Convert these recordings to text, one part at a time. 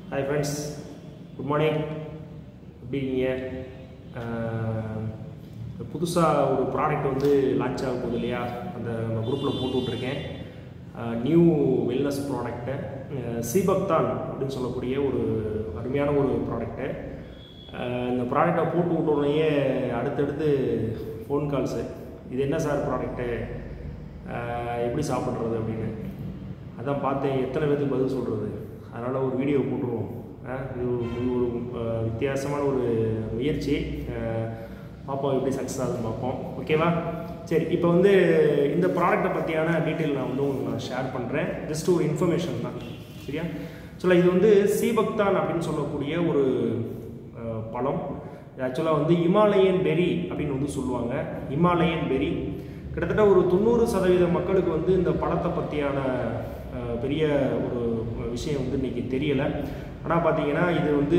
hi friends good morning எப்படி இருக்கீங்க புதுசாக ஒரு ப்ராடக்ட் வந்து லான்ச் ஆக போகுது இல்லையா அந்த நம்ம குரூப்பில் போட்டு விட்ருக்கேன் நியூ வெல்னஸ் ப்ராடக்ட்டு சீபக்தான் அப்படின்னு சொல்லக்கூடிய ஒரு அருமையான ஒரு ப்ராடக்ட்டு இந்த ப்ராடக்டை போட்டு விட்டோடனேயே அடுத்தடுத்து ஃபோன் கால்ஸு இது என்ன சார் ப்ராடக்ட்டு எப்படி சாப்பிட்றது அப்படின்னு அதான் பார்த்தேன் எத்தனை பேருக்கு பதில் சொல்கிறது அதனால் ஒரு வீடியோ போட்டுருவோம் அஹ் இது ஒரு இது ஒரு அஹ், வித்தியாசமான ஒரு முயற்சி அஹ், பார்ப்போம் எப்படி சக்ஸஸ் ஆகுதுன்னு பார்ப்போம் ஓகேவா சரி இப்போ வந்து இந்த ப்ராடக்ட்டை பற்றியான டீட்டெயில் நான் வந்து உங்களுக்கு நான் ஷேர் பண்ணுறேன் ஜஸ்ட் ஒரு இன்ஃபர்மேஷன் தான் சரியா சொல்ல இது வந்து சீபக்தான் அப்படின்னு சொல்லக்கூடிய ஒரு அஹ், பழம் ஆக்சுவலாக வந்து இமாலயன் பெரி அப்படின்னு வந்து சொல்லுவாங்க இமாலயன் பெரி கிட்டத்தட்ட ஒரு தொண்ணூறு சதவீத மக்களுக்கு வந்து இந்த பழத்தை பற்றியான அஹ், பெரிய ஒரு விஷயம் வந்து இன்னைக்கு தெரியலை ஆனால் பார்த்தீங்கன்னா இது வந்து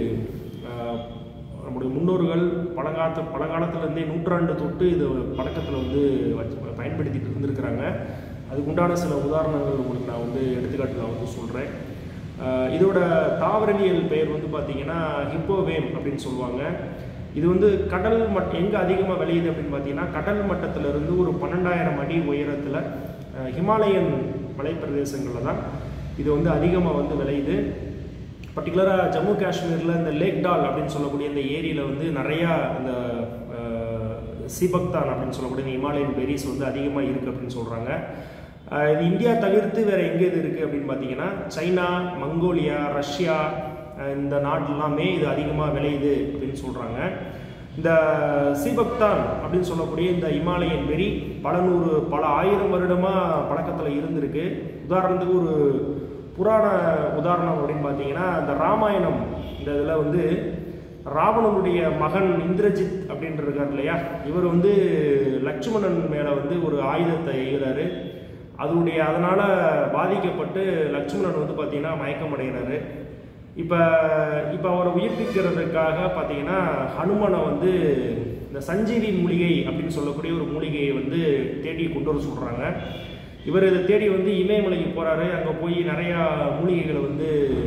அஹ், நம்முடைய முன்னோர்கள் பழங்காலத்து பழங்காலத்துலேருந்தே நூற்றாண்டு தொட்டு இது பழக்கத்தில் வந்து வச்சு பயன்படுத்திட்டு இருந்திருக்கிறாங்க அதுக்கு உண்டான சில உதாரணங்கள் உங்களுக்கு நான் வந்து எடுத்துக்காட்டு நான் வந்து சொல்கிறேன் இதோட தாவரவியல் பெயர் வந்து பார்த்தீங்கன்னா ஹிப்போவேம் அப்படின்னு சொல்லுவாங்க இது வந்து கடல் மட் எங்கே அதிகமாக விளையுது அப்படின்னு பார்த்தீங்கன்னா கடல் மட்டத்திலிருந்து ஒரு பன்னெண்டாயிரம் அடி உயரத்தில் ஹிமாலயன் மலைப்பிரதேசங்களில் தான் இது வந்து அதிகமாக வந்து விளையுது பர்டிகுலராக ஜம்மு காஷ்மீரில் இந்த லேக் டால் அப்படின்னு சொல்லக்கூடிய இந்த ஏரியில் வந்து நிறையா இந்த அஹ், சீபக்தான் அப்படின்னு சொல்லக்கூடிய இந்த இமாலயன் பெரிஸ் வந்து அதிகமாக இருக்குது அப்படின்னு சொல்கிறாங்க இது இந்தியா தவிர்த்து வேறு எங்கே இது இருக்குது அப்படின்னு பார்த்தீங்கன்னா சைனா மங்கோலியா ரஷ்யா அஹ், இந்த நாட்டிலாமே இது அதிகமாக விளையுது அப்படின்னு சொல்கிறாங்க இந்த சீபக்தான் அப்படின்னு சொல்லக்கூடிய இந்த இமாலயன் பெரி பல நூறு பல ஆயிரம் வருடமாக பழக்கத்தில் இருந்திருக்கு உதாரணத்துக்கு ஒரு புராண உதாரணம் அப்படின்னு பார்த்தீங்கன்னா இந்த ராமாயணம் இந்த இதில் வந்து ராவணனுடைய மகன் இந்திரஜித் அப்படின்ட்டு இருக்கார் இல்லையா இவர் வந்து லட்சுமணன் மேலே வந்து ஒரு ஆயுதத்தை எய்கிறாரு அதனுடைய அதனால் பாதிக்கப்பட்டு லட்சுமணன் வந்து பார்த்தீங்கன்னா மயக்கம் அடைகிறாரு இப்போ இப்போ அவரை உயிர்ப்பிக்கிறதுக்காக பார்த்தீங்கன்னா ஹனுமனை வந்து இந்த சஞ்சீவி மூலிகை அப்படின்னு சொல்லக்கூடிய ஒரு மூலிகையை வந்து தேடி கொண்டு வர சொல்கிறாங்க இவர் இதை தேடி வந்து இமயமலைக்கு போகிறாரு அங்கே போய் நிறையா மூலிகைகளை வந்து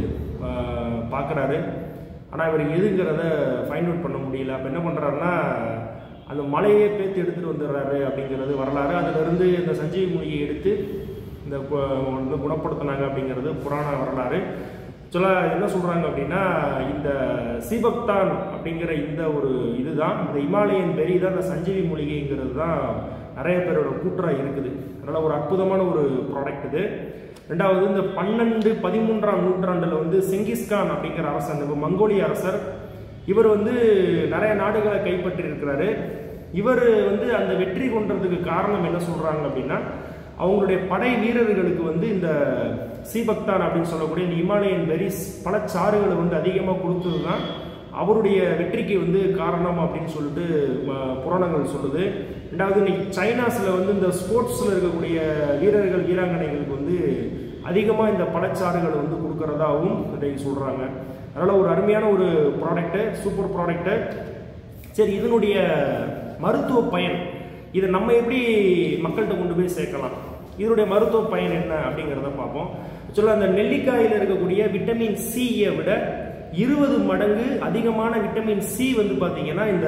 பார்க்குறாரு ஆனால் இவருக்கு எதுங்கிறத ஃபைண்ட் அவுட் பண்ண முடியல அப்போ என்ன பண்ணுறாருன்னா அந்த மலையே பேத்து எடுத்துகிட்டு வந்துடுறாரு அப்படிங்கிறது வரலாறு அதிலிருந்து இந்த சஞ்சீவி மூலிகையை எடுத்து இந்த கு- வந்து குணப்படுத்தினாங்க அப்படிங்கிறது புராண வரலாறு சொல்ல என்ன சொல்கிறாங்க அப்படின்னா இந்த சீபக்தான் அப்படிங்கிற இந்த ஒரு இதுதான் இந்த இமாலயன் பெரி தான் இந்த சஞ்சீவி மூலிகைங்கிறது தான் நிறைய பேரோட கூற்றாக இருக்குது அதனால் ஒரு அற்புதமான ஒரு ப்ராடக்ட் இது ரெண்டாவது இந்த பன்னெண்டு பதிமூன்றாம் நூற்றாண்டில் வந்து செங்கிஸ்கான் அப்படிங்கிற அரசன் இந்த மங்கோலிய அரசர் இவர் வந்து நிறைய நாடுகளை கைப்பற்றி இருக்கிறாரு இவர் வந்து அந்த வெற்றி கொண்டதுக்கு காரணம் என்ன சொல்றாங்க அப்படின்னா அவங்களுடைய படை வீரர்களுக்கு வந்து இந்த சீபக்தான் அப்படின்னு சொல்லக்கூடிய இந்த இமாலயன் பெரிஸ் பழச்சாறுகளை வந்து அதிகமாக கொடுத்தது தான் அவருடைய வெற்றிக்கு வந்து காரணம் அப்படின்னு சொல்லிட்டு ம- புராணங்கள் சொல்லுது ரெண்டாவது இன்னைக்கு சைனாஸில் வந்து இந்த ஸ்போர்ட்ஸில் இருக்கக்கூடிய வீரர்கள் வீராங்கனைகளுக்கு வந்து அதிகமாக இந்த பழச்சாறுகளை வந்து கொடுக்கறதாகவும் இன்றைக்கு சொல்கிறாங்க அதனால் ஒரு அருமையான ஒரு ப்ராடக்ட்டு சூப்பர் ப்ராடக்ட்டு சரி இதனுடைய மருத்துவ பயன் இதை நம்ம எப்படி மக்கள்கிட்ட கொண்டு போய் சேர்க்கலாம் இதனுடைய மருத்துவ பயன் என்ன அப்படிங்கிறத பார்ப்போம் ஆக்சுவலாக அந்த நெல்லிக்காயில் இருக்கக்கூடிய விட்டமின் சியை விட இருபது மடங்கு அதிகமான விட்டமின் சி வந்து பார்த்தீங்கன்னா இந்த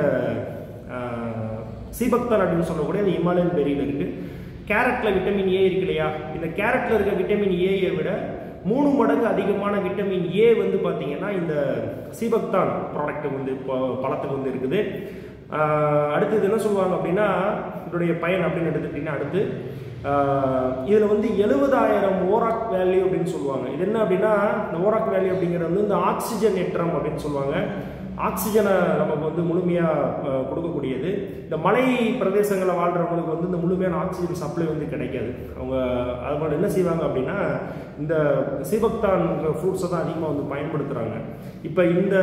ஆஹ், சீபக்தான் அப்படின்னு சொல்லக்கூடிய இந்த இமாலயன் பெரியில் இருக்கு கேரட்ல விட்டமின் ஏ இருக்கு இல்லையா இந்த கேரட்ல இருக்க விட்டமின் ஏயை விட மூணு மடங்கு அதிகமான விட்டமின் ஏ வந்து பார்த்தீங்கன்னா இந்த சீபக்தான் ப்ராடக்ட் வந்து ப- பழத்துக்கு வந்து இருக்குது ஆஹ் அடுத்தது என்ன சொல்லுவாங்க அப்படின்னா இதனுடைய பயன் அப்படின்னு எடுத்துக்கிட்டிங்கன்னா அடுத்து இதில் வந்து எழுபதாயிரம் ஓராக் வேல்யூ அப்படின்னு சொல்லுவாங்க இது என்ன அப்படின்னா இந்த ஓராக் வேல்யூ அப்படிங்கிறது வந்து இந்த ஆக்சிஜன் ஏற்றம் அப்படின்னு சொல்லுவாங்க ஆக்சிஜனை நமக்கு வந்து முழுமையாக கொடுக்கக்கூடியது இந்த மலை பிரதேசங்களில் வாழ்கிறவங்களுக்கு வந்து இந்த முழுமையான ஆக்சிஜன் சப்ளை வந்து கிடைக்காது அவங்க அதோட என்ன செய்வாங்க அப்படின்னா இந்த சீபக்தான் ஃப்ரூட்ஸை தான் அதிகமாக வந்து பயன்படுத்துகிறாங்க இப்போ இந்த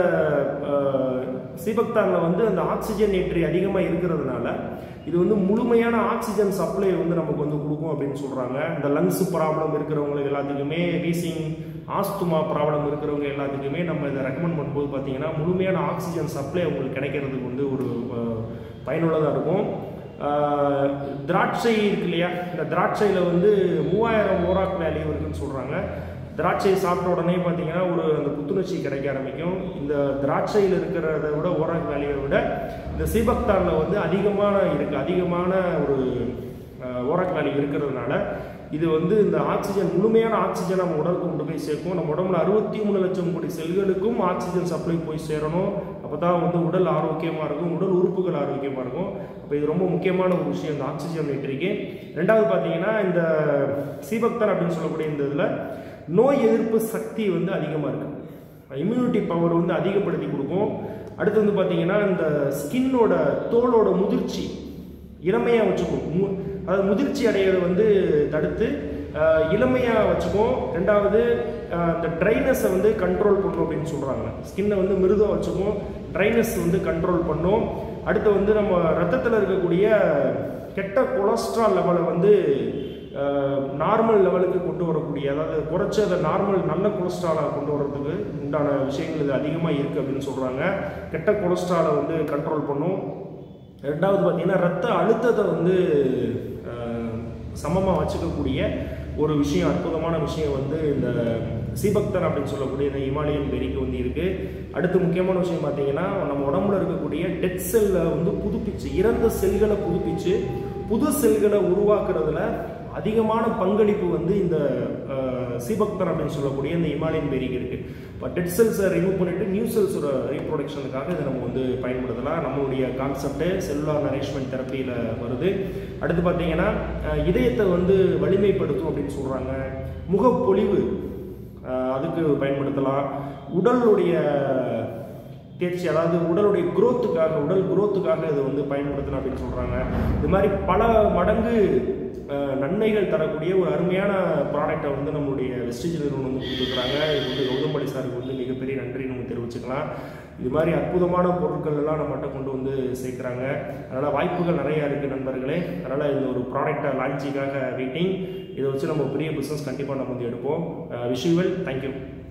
சீபக்தானில் வந்து அந்த ஆக்சிஜன் ஏற்றி அதிகமாக இருக்கிறதுனால இது வந்து முழுமையான ஆக்சிஜன் சப்ளை வந்து நமக்கு வந்து கொடுக்கும் அப்படின்னு சொல்கிறாங்க இந்த லங்ஸ் ப்ராப்ளம் இருக்கிறவங்களுக்கு எல்லாத்துக்குமே வீசிங் ஆஸ்துமா ப்ராப்ளம் இருக்கிறவங்க எல்லாத்துக்குமே நம்ம இதை ரெக்கமெண்ட் பண்ணும்போது பார்த்தீங்கன்னா முழுமையான ஆக்சிஜன் சப்ளை அவங்களுக்கு கிடைக்கிறதுக்கு வந்து ஒரு பயனுள்ளதாக இருக்கும் ஆஹ், திராட்சை இருக்கு இல்லையா இந்த திராட்சையில் வந்து மூவாயிரம் ஓராக் வேல்யூ இருக்குன்னு சொல்கிறாங்க திராட்சையை சாப்பிட்ட உடனே பார்த்தீங்கன்னா ஒரு அந்த புத்துணர்ச்சி கிடைக்க ஆரம்பிக்கும் இந்த திராட்சையில் இருக்கிறத விட ஓராக் வேலையை விட இந்த சீபக்தானில் வந்து அதிகமான இருக்குது அதிகமான ஒரு ஓராக் வேல்யூ இருக்கிறதுனால இது வந்து இந்த ஆக்சிஜன் முழுமையான ஆக்சிஜன் நம்ம உடலுக்கு கொண்டு போய் சேர்க்கும் நம்ம உடம்புல அறுபத்தி மூணு லட்சம் கோடி செல்களுக்கும் ஆக்சிஜன் சப்ளை போய் சேரணும் அப்போ தான் வந்து உடல் ஆரோக்கியமாக இருக்கும் உடல் உறுப்புகள் ஆரோக்கியமாக இருக்கும் அப்போ இது ரொம்ப முக்கியமான ஒரு விஷயம் இந்த ஆக்சிஜன் மீட்டருக்கு ரெண்டாவது பார்த்தீங்கன்னா இந்த சீபக்தான் அப்படின்னு சொல்லக்கூடிய இந்த இதில் நோய் எதிர்ப்பு சக்தி வந்து அதிகமாக இருக்குது இம்யூனிட்டி பவர் வந்து அதிகப்படுத்தி கொடுக்கும் அடுத்து வந்து பார்த்தீங்கன்னா இந்த ஸ்கின்னோட தோலோட முதிர்ச்சி இளமையாக வச்சுக்கும் மு அதாவது முதிர்ச்சி அடையிறத வந்து தடுத்து இளமையாக வச்சுக்கும் ரெண்டாவது இந்த ட்ரைனஸை வந்து கண்ட்ரோல் பண்ணும் அப்படின்னு சொல்கிறாங்க ஸ்கின்னை வந்து மிருதுவாக வச்சுக்கும் ட்ரைனஸ் வந்து கண்ட்ரோல் பண்ணும் அடுத்து வந்து நம்ம ரத்தத்தில் இருக்கக்கூடிய கெட்ட கொலஸ்ட்ரால் லெவலை வந்து நார்மல் லெவலுக்கு கொண்டு வரக்கூடிய அதாவது குறைச்சி அதை நார்மல் நல்ல கொலஸ்ட்ராலை கொண்டு வர்றதுக்கு உண்டான விஷயங்கள் இது அதிகமாக இருக்குது அப்படின்னு சொல்கிறாங்க கெட்ட கொலஸ்ட்ராலை வந்து கண்ட்ரோல் பண்ணும் ரெண்டாவது பார்த்தீங்கன்னா ரத்த அழுத்தத்தை வந்து சமமாக வச்சுக்கக்கூடிய ஒரு விஷயம் அற்புதமான விஷயம் வந்து இந்த சீபக்தன் அப்படின்னு சொல்லக்கூடிய இந்த இமாலயன் பெரிக்கு வந்து இருக்குது அடுத்து முக்கியமான விஷயம் பார்த்தீங்கன்னா நம்ம உடம்புல இருக்கக்கூடிய டெட் செல்லை வந்து புதுப்பிச்சு இறந்த செல்களை புதுப்பிச்சு புது செல்களை உருவாக்குறதுல அதிகமான பங்களிப்பு வந்து இந்த சீபக்தன் அப்படின்னு சொல்லக்கூடிய இந்த இமாலயன் பெரிக்கு இருக்குது இப்போ டெட் செல்ஸை ரிமூவ் பண்ணிட்டு நியூ செல்ஸோட ரீப்ரொடக்ஷனுக்காக இதை நம்ம வந்து பயன்படுத்தலாம் நம்மளுடைய கான்செப்டு செல்லுலார் நரிஷ்மெண்ட் தெரப்பியில் வருது அடுத்து பார்த்தீங்கன்னா இதயத்தை வந்து வலிமைப்படுத்தும் அப்படின்னு சொல்கிறாங்க முகப்பொலிவு அதுக்கு பயன்படுத்தலாம் உடலுடைய தேர்ச்சி அதாவது உடலுடைய குரோத்துக்காக உடல் குரோத்துக்காக இதை வந்து பயன்படுத்தலாம் அப்படின்னு சொல்கிறாங்க இது மாதிரி பல மடங்கு நன்மைகள் தரக்கூடிய ஒரு அருமையான ப்ராடக்டை வந்து நம்மளுடைய வெஸ்டேஜ் நிறுவனம் வந்து கொடுத்துருக்குறாங்க இது வந்து கௌதம்படி சாருக்கு வந்து மிகப்பெரிய நன்றி நம்ம தெரிவிச்சுக்கலாம் இது மாதிரி அற்புதமான பொருட்கள் எல்லாம் நம்மகிட்ட கொண்டு வந்து சேர்க்குறாங்க அதனால் வாய்ப்புகள் நிறையா இருக்குது நண்பர்களே அதனால் இந்த ஒரு ப்ராடக்டை லான்ச்சிங்காக வெயிட்டிங் இதை வச்சு நம்ம பெரிய பிஸ்னஸ் கண்டிப்பாக நம்ம வந்து எடுப்போம் விஷுவல் தேங்க்யூ